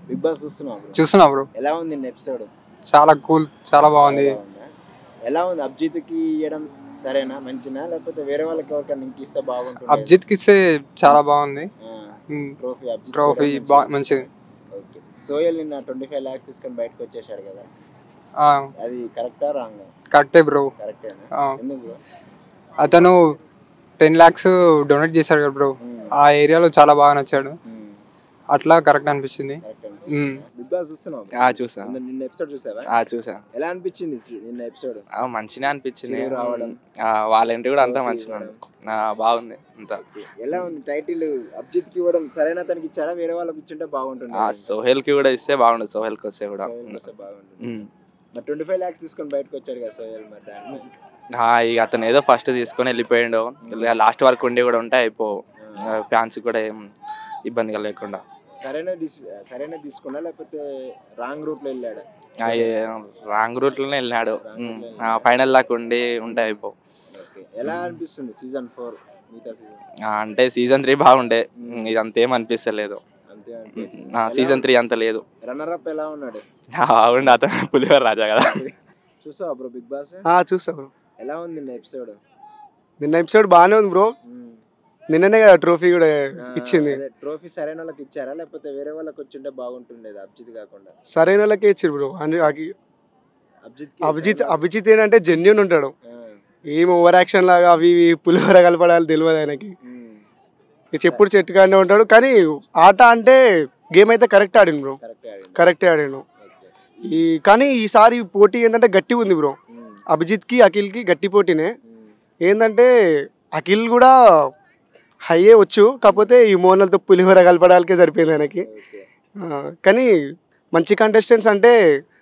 Big Boss చూస్తున్నావు bro? చూస్తున్నా bro ఎలా ఉంది నిన్న ఎపిసోడ్ చాలా కూల్ చాలా బాగుంది ఎలా ఉంది అభిజిత్కి ఇవ్వడం సరేనా మంచినా లేకపోతే వేరే వాళ్ళకి ఎవరికైనా ఇంక ఇస్తే బాగుంటుంది అభిజిత్కి ఇస్తే చాలా బాగుంది ట్రోఫీ అభిజిత్ ట్రోఫీ కూడా బా మంచిది. మంచిది ఓకే సోయల్ నిన్న ట్వంటీ ఫైవ్ ల్యాక్స్ తీసుకొని బయటకు వచ్చేసాడు కదా ఆ, అది కరెక్టా రాంగ్ కరెక్టే బ్రో కరెక్టేనా ఆ, ఎందుకు bro? అతను టెన్ ల్యాక్స్ డొనేట్ చేశాడు కదా బ్రో మ్మ్. ఆ ఏరియాలో చాలా బాగా నచ్చాడు మ్మ్. అట్లా కరెక్ట్ అనిపించింది కరెక్ట్ మ్మ్. బిగ్ బాస్ చూస్తున్నావు ఆ చూసా నిన్న నిన్న ఎపిసోడ్ చూసావా ఆ చూసా ఎలా అనిపించింది నిన్న ఎపిసోడ్ ఆ, మంచిగా అనిపించింది చిరు రావడం. ఆ, వాళ్ళ ఇంటి కూడా అంతా ట్రోఫీ మంచిగా ఇవ్వడం. ఆ, బాగుంది అంతా ఎలా ఉంది టైటిల్ అభిజిత్ కి ఇవ్వడం సరైన అతనికి ఇచ్చారా వేరే వాళ్ళకి ఇచ్చింటే బాగుంటుంది ఆ సోహెల్ కి కూడా ఇస్తే బాగుండు సోహెల్ కి వస్తే కూడా సోహెల్ వస్తే బాగుంటుంది ఉమ్. మరి ట్వంటీ ఫైవ్ ల్యాక్స్ తీసుకొని బయటకు వచ్చాడు కదా సోహెల్ మరి దాన్ని ఆ, ఇక అతను ఏదో ఫస్ట్ తీసుకొని వెళ్ళిపోయిండు లాస్ట్ వరకు ఉండి కూడా ఉంటే అయిపో ఫ్యాన్స్ కూడా ఏం ఇబ్బందిగా లేకుండా సరైన డిసి- సరైన తీసుకున్నా లేకపోతే రాంగ్ రూట్ లో వెళ్ళాడు రాంగ్ రూట్ లోనే వెళ్ళినాడు ఫైనల్ దాకా ఉండి ఉంటే అయిపో ఓకే ఎలా అనిపిస్తుంది సీజన్ ఫోర్ మిగతా సీజన్ ఆ, అంటే సీజన్ త్రీ బాగుండే ఉమ్, ఇదంతా ఏం అనిపిస్తలేదు అంతే అంటే సీజన్ త్రీ అంత లేదు రన్నర్ అప్ ఎలా ఉన్నాడు అవును అతను పులిహోర రాజా కదా చూసావా బ్రో బిగ్ బాస్ ఆ, చూస్తా బ్రో ఎలా ఉంది నిన్న ఎపిసోడ్ నిన్న ఎపిసోడ్ బాగానే ఉంది బ్రో నిన్ననే కదా ట్రోఫీ కూడా ఇచ్చింది ట్రోఫీ సరైన వాళ్ళకి ఇచ్చారా లేకపోతే వేరే వాళ్ళకి వచ్చింటే బాగుంటుండేది అభిజిత్ కాకుండా సరైన వాళ్ళకే ఇచ్చారు బ్రో అని ఆకి- అభిజిత్ అభిజిత్ అభిజిత్ ఏంటంటే జెన్యున్ ఉంటాడు ఏం ఓవర్ యాక్షన్ లాగా అవి ఇవి పులిహోర కలపడాలి తెలియదు ఆయనకి ఇక చెప్పుడు చెట్టు కానీ ఉంటాడు కానీ ఆట అంటే గేమ్ అయితే కరెక్ట్ ఆడిండు బ్రో కరెక్ట్ కరెక్టే ఆడిండు ఈ కానీ ఈసారి పోటీ ఏంటంటే గట్టిగా ఉంది బ్రో అభిజిత్కి అఖిల్కి గట్టి పోటీనే ఏంటంటే అఖిల్ కూడా హైయే వచ్చు కాకపోతే ఈ మోనల్తో పులిహోర కలపడానికే సరిపోయింది ఆయనకి ఆ, కానీ మంచి కంటెస్టెంట్స్ అంటే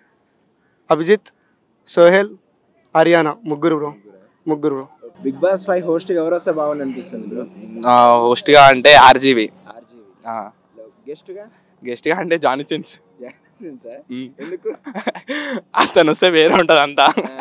అభిజిత్ సోహెల్ హర్యానా ముగ్గురు బ్రో ముగ్గురు bro Bigg Boss five host ఎవరు వస్తే బాగుంది అనిపిస్తుంది బ్రో హోస్ట్ గా అంటే ఆర్జీవి ఆర్జీవి గెస్ట్ గా గెస్ట్ గా అంటే జానీ సిన్స్ జాక్సన్ సార్ ఎందుకు అతను వస్తే వేరే ఉంటది అంతా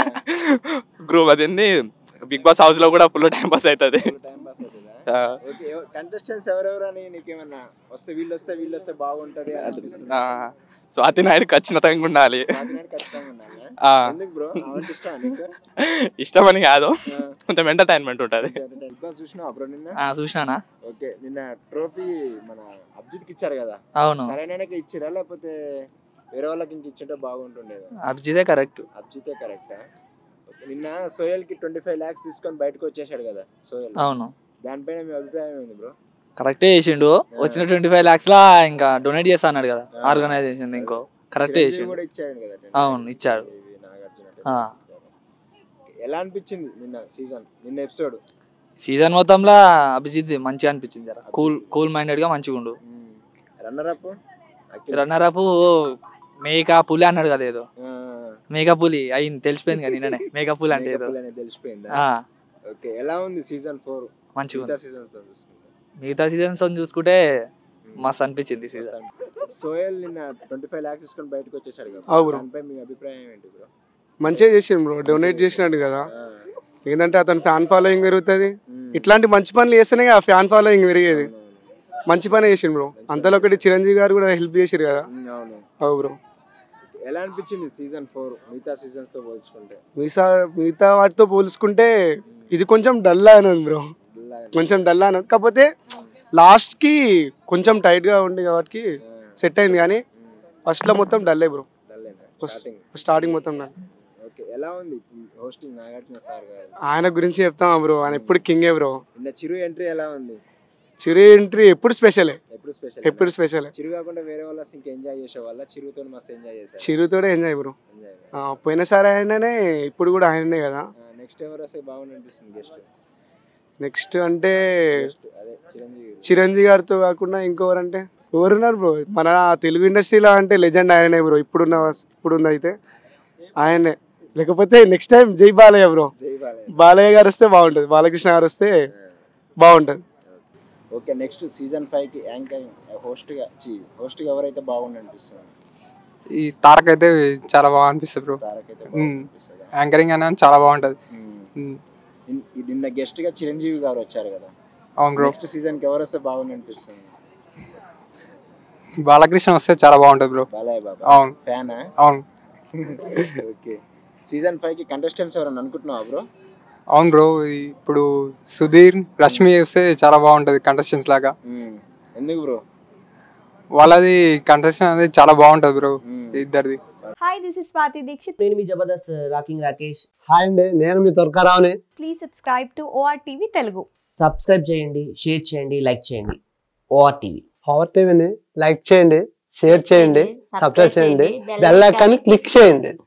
గ్రూప్ అదేంది బిగ్ బాస్ హౌస్ లో కూడా ఫుల్ టైం పాస్ అవుతుంది టైం పాస్ అవుతుందా ఓకే కంటెస్టెంట్స్ ఎవరెవరు అని నీకేమన్నా వస్తే వీళ్ళు వస్తే వీళ్ళు వస్తే బాగుంటది అని అనిపిస్తుంది స్వాతి నాయుడు ఖచ్చితంగా ఉండాలి వాటినాడు ఖచ్చితంగా ఉండాలా? ఆ. ఎందుకు బ్రో అవంటే ఇష్టం నీకు ఇష్టం అని కాదు ఆ. కొంచెం ఎంటర్టైన్మెంట్ ఉంటది బిగ్ బాస్ చూసినావా బ్రో నిన్న ఆ, చూసినానా ఓకే నిన్న ట్రోఫీ మన అభిజిత్ కి ఇచ్చారు కదా అవును సరైన ఇచ్చిరా లేకపోతే వేరే వాళ్ళకి ఇంక ఇచ్చింటే బాగుంటుండేది అభిజితే కరెక్ట్ అభిజితే కరెక్టా నిన్న సోయల్ కి ట్వంటీ ఫైవ్ ల్యాక్స్ తీసుకొని బయటకు వచ్చేసాడు కదా సోయల్ అవును దానిపైన మీ అభిప్రాయం ఏంది బ్రో కరెక్టే చేసిండు వచ్చిన ట్వంటీ ఫైవ్ ల్యాక్స్ లా ఇంకా డొనేట్ చేస్తా అన్నాడు కదా ఆర్గనైజేషన్ ఇంకో కరెక్టే చిరంజీవి చేసిండు కూడా ఇచ్చాడు కదా అవును, ఇచ్చాడు. చిరంజీవి, నాగార్జున ఆ. ఇచ్చారు. ఎలా అనిపించింది నిన్న సీజన్ నిన్న ఎపిసోడ్ సీజన్ మొత్తంలో అభిజిత్ మంచిగా అనిపించింది జర కూల్ కూల్ మైండెడ్ గా మంచిగా ఉండు రన్నర్ అప్ రన్నర్ అప్ మేకా పులి అన్నాడు కదా ఏదో మేకా పులి అయింది తెలిసిపోయింది కదా నిన్ననే మేకా పులి అంటే ఏదో తెలిసిపోయిందా ఆ, ఓకే ఎలా ఉంది సీజన్ ఫోర్ మంచిగా ఉంది మిగతా సీజన్స్ తో చూసుకుంటే మిగతా సీజన్స్ చూసుకుంటే మస్తు అనిపించింది సీజన్ సోయల్ నిన్న ట్వంటీ ఫైవ్ లాక్స్ తీసుకొని బయటకు వచ్చేసాడు కదా అవును బ్రో దానిపై మీ అభిప్రాయం ఏంటి బ్రో మంచిగా చేసిండు బ్రో డొనేట్ చేసినాడు కదా ఏంటంటే అతను ఫ్యాన్ ఫాలోయింగ్ పెరుగుతుంది ఇట్లాంటి మంచి పనులు చేస్తేనే ఆ ఫ్యాన్ ఫాలోయింగ్ పెరిగేది మంచి పని చేసిండు బ్రో అంతలో ఒకటి చిరంజీవి గారు కూడా హెల్ప్ చేసిరు కదా అవును అవు బ్రో ఎలా అనిపించింది సీజన్ ఫోర్ మిగతా సీజన్స్ తో పోల్చుకుంటే మిగతా మిగతా వాటితో పోల్చుకుంటే ఇది కొంచెం డల్ అనేది బ్రో కొంచెం డల్ అనేది కాకపోతే లాస్ట్కి కొంచెం టైట్గా ఉంది కాబట్టి సెట్ అయింది కానీ ఫస్ట్లో మొత్తం డల్లే బ్రో స్టార్టింగ్ స్టార్టింగ్ మొత్తం డల్ ఓకే ఎలా ఉంది హోస్టింగ్ నాగార్జున సార్ గారు ఆయన గురించి చెప్తామా బ్రో ఆయన ఎప్పుడు కింగే బ్రో నిన్న చిరు ఎంట్రీ ఎలా ఉంది చిరు ఎంట్రీ ఎప్పుడు స్పెషలే ఎప్పుడు స్పెషల్ ఎప్పుడు స్పెషలే చిరు కాకుండా వేరే వాళ్ళ ఇంకా ఎంజాయ్ చేసే వాళ్ళ చిరుతో మస్తు ఎంజాయ్ చేశారు చిరుతోనే ఎంజాయ్ బ్రో ఎంజాయ్ ఆ, పోయినసారి ఆయననే ఇప్పుడు కూడా ఆయననే కదా నెక్స్ట్ ఎవరు వస్తే బాగుంది అనిపిస్తుంది గెస్ట్ నెక్స్ట్ అంటే అదే చిరంజీవి చిరంజీవి గారితో కాకుండా ఇంకెవరంటే ఎవరున్నారు బ్రో మన తెలుగు ఇండస్ట్రీలో అంటే లెజెండ్ ఆయననే బ్రో ఇప్పుడున్న ఇప్పుడున్న అయితే ఆయనే లేకపోతే నెక్స్ట్ టైం జై బాలయ్య బ్రో జై బాలయ్య బాలయ్య గారు వస్తే బాగుంటుంది బాలకృష్ణ గారు వస్తే బాగుంటుంది ఓకే నెక్స్ట్ సీజన్ ఫైవ్ కి యాంకరింగ్ హోస్ట్ గా హోస్ట్ గా ఎవరైతే బాగుంది అనిపిస్తుంది ఈ తారక్ అయితే చాలా బాగా అనిపిస్తుంది బ్రో తారక్ అయితే మ్మ్. బాగుంది అనిపిస్తుంది యాంకరింగ్ అనేది చాలా బాగుంటది మ్మ్. నిన్న గెస్ట్ గా చిరంజీవి గారు వచ్చారు కదా అవును బ్రో నెక్స్ట్ సీజన్ కి ఎవరు వస్తే బాగుంది అనిపిస్తుంది బాలకృష్ణ వస్తే చాలా బాగుంటుంది బ్రో బాలయ్య బాబా అవును ఫ్యానా అవును ఓకే సీజన్ ఫైవ్ కి కంటెస్టెంట్స్ ఎవరైనా అనుకుంటున్నావా బ్రో అవును బ్రో ఇప్పుడు సుధీర్ రష్మి వస్తే చాలా బాగుంటుంది కంటెస్టెంట్స్ లాగా ఎందుకు బ్రో వాళ్ళది కంటెస్టెంట్ అనేది చాలా బాగుంటుంది బ్రో ఇద్దరిది hi this is Swathi Dikshit నేను మీ జబర్దస్త్ రాకింగ్ రాకేష్ హాయ్ అండి నేను మీ త్వరకరావుని please subscribe to OR TV Telugu subscribe చేయండి షేర్ చేయండి లైక్ చేయండి ఓఆర్ టీవీ పవర్ టీవీని లైక్ చేయండి షేర్ చేయండి సబ్స్క్రైబ్ చేయండి బెల్ ఐకాన్ క్లిక్ చేయండి